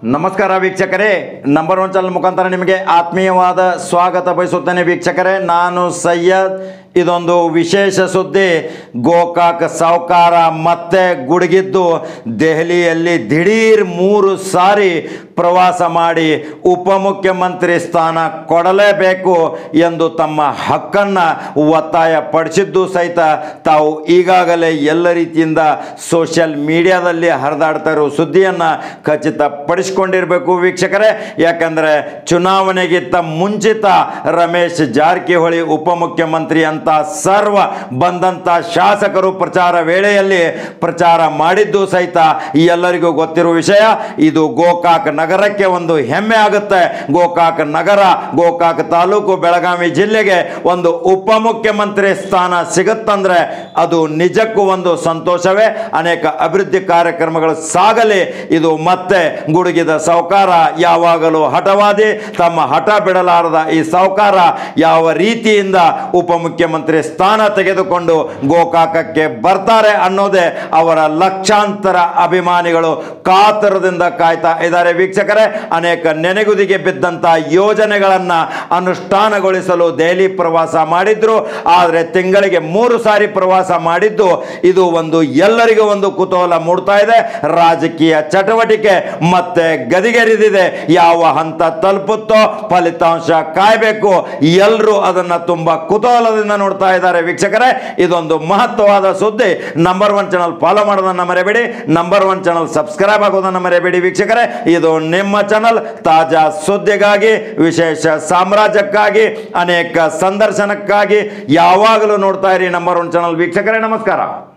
ನಮಸ್ಕಾರ ವೀಕ್ಷಕರೇ number one channel ಮುಖಾಂತರ ನಿಮಗೆ ಆತ್ಮೀಯವಾದ ಸ್ವಾಗತ ಬಯಸುತ್ತೇನೆ ವೀಕ್ಷಕರೇ ನಾನು ಸಯ್ಯದ್ ಇದೊಂದು ವಿಶೇಷ ಸುದ್ದಿ ಗೋಕಾಕ್ ಸಾವುಕಾರ ಮತ್ತೆ ಗುಡುಗಿದ್ದು ದೆಹಲಿಯಲ್ಲಿ ದಿಢೀರ್ ಮೂರು ಸಾರಿ ಪ್ರವಾಸ ಮಾಡಿ ಉಪಮುಖ್ಯಮಂತ್ರಿ ಸ್ಥಾನ ಕೊಡಲೇಬೇಕು ಎಂದು ತಮ್ಮ ಹಕ್ಕನ್ನು ಒತ್ತಾಯ ಪಡಿಸಿದ್ದು ಸಹಿತ ತಾವು ಈಗಾಗಲೇ ಎಲ್ಲ ರೀತಿಯಿಂದ ಸೋಷಿಯಲ್ ಮೀಡಿಯಾದಲ್ಲಿ ಹರಿದಾಡ್ತಾ ಇರೋ ಸುದ್ದಿಯನ್ನು ಖಚಿತಪಡಿಸ್ಕೊಂಡಿರಬೇಕು ವೀಕ್ಷಕರೇ ಯಾಕಂದರೆ ಚುನಾವಣೆಗಿಂತ ಮುಂಚಿತ ರಮೇಶ್ ಜಾರಕಿಹೊಳಿ ಉಪಮುಖ್ಯಮಂತ್ರಿ ಅಂತ ಸರ್ವ ಬಂದಂಥ ಶಾಸಕರು ಪ್ರಚಾರ ವೇಳೆಯಲ್ಲಿ ಪ್ರಚಾರ ಮಾಡಿದ್ದು ಸಹಿತ ಎಲ್ಲರಿಗೂ ಗೊತ್ತಿರುವ ವಿಷಯ ಇದು ಗೋಕಾಕ್ ನಗರಕ್ಕೆ ಒಂದು ಹೆಮ್ಮೆ ಆಗುತ್ತೆ ಗೋಕಾಕ್ ನಗರ ಗೋಕಾಕ್ ತಾಲೂಕು ಬೆಳಗಾವಿ ಜಿಲ್ಲೆಗೆ ಒಂದು ಉಪಮುಖ್ಯಮಂತ್ರಿ ಸ್ಥಾನ ಸಿಗುತ್ತಂದ್ರೆ ಅದು ನಿಜಕ್ಕೂ ಒಂದು ಸಂತೋಷವೇ ಅನೇಕ ಅಭಿವೃದ್ಧಿ ಕಾರ್ಯಕ್ರಮಗಳು ಸಾಗಲಿ ಇದು ಮತ್ತೆ ಗುಡುಗಿದ ಸಾವುಕಾರ ಯಾವಾಗಲೂ ಹಠವಾದಿ ತಮ್ಮ ಹಠ ಬಿಡಲಾರದ ಈ ಸಾವುಕಾರ ಯಾವ ರೀತಿಯಿಂದ ಉಪಮುಖ್ಯಮಂತ್ರಿ ಸ್ಥಾನ ತೆಗೆದುಕೊಂಡು ಗೋಕಾಕಕ್ಕೆ ಬರ್ತಾರೆ ಅನ್ನೋದೇ ಅವರ ಲಕ್ಷಾಂತರ ಅಭಿಮಾನಿಗಳು ಕಾತರದಿಂದ ಕಾಯ್ತಾ ಇದ್ದಾರೆ ವೀಕ್ಷಕರೇ ಅನೇಕ ನೆನೆಗುದಿಗೆ ಬಿದ್ದಂಥ ಯೋಜನೆಗಳನ್ನು ಅನುಷ್ಠಾನಗೊಳಿಸಲು ದೆಹಲಿ ಪ್ರವಾಸ ಮಾಡಿದ್ರು ಆದರೆ ತಿಂಗಳಿಗೆ ಮೂರು ಸಾರಿ ಪ್ರವಾಸ ಮಾಡಿದ್ದು ಇದು ಒಂದು ಎಲ್ಲರಿಗೂ ಒಂದು ಕುತೂಹಲ ಮೂಡ್ತಾ ಇದೆ ರಾಜಕೀಯ ಚಟುವಟಿಕೆ ಮತ್ತೆ ಗದಿಗೆರಿದಿದೆ ಯಾವ ಹಂತ ತಲುಪುತ್ತೋ ಫಲಿತಾಂಶ ಕಾಯಬೇಕು ಎಲ್ಲರೂ ಅದನ್ನು ತುಂಬಾ ಕುತೂಹಲದಿಂದ ನೋಡ್ತಾ ಇದ್ದಾರೆ ವೀಕ್ಷಕರೇ ಇದೊಂದು ಮಹತ್ವವಾದ ಸುದ್ದಿ ನಂಬರ್ ಒನ್ ಚಾನಲ್ ಫಾಲೋ ಮಾಡೋದನ್ನು ಮರೆಯಬೇಡಿ ನಂಬರ್ ಒನ್ ಚಾನಲ್ ಸಬ್ಸ್ಕ್ರೈಬ್ ಆಗೋದನ್ನು ಮರೆಯಬೇಡಿ ವೀಕ್ಷಕರೇ ಇದು ನಿಮ್ಮ ಚಾನಲ್ ತಾಜಾ ಸುದ್ದಿಗಾಗಿ ವಿಶೇಷ ಸಾಮ್ರಾಜ್ಯಕ್ಕಾಗಿ ಅನೇಕ ಸಂದರ್ಶನಕ್ಕಾಗಿ ಯಾವಾಗಲೂ ನೋಡ್ತಾ ಇರಿ ನಂಬರ್ ಒನ್ ಚಾನಲ್ ವೀಕ್ಷಕರೇ ನಮಸ್ಕಾರ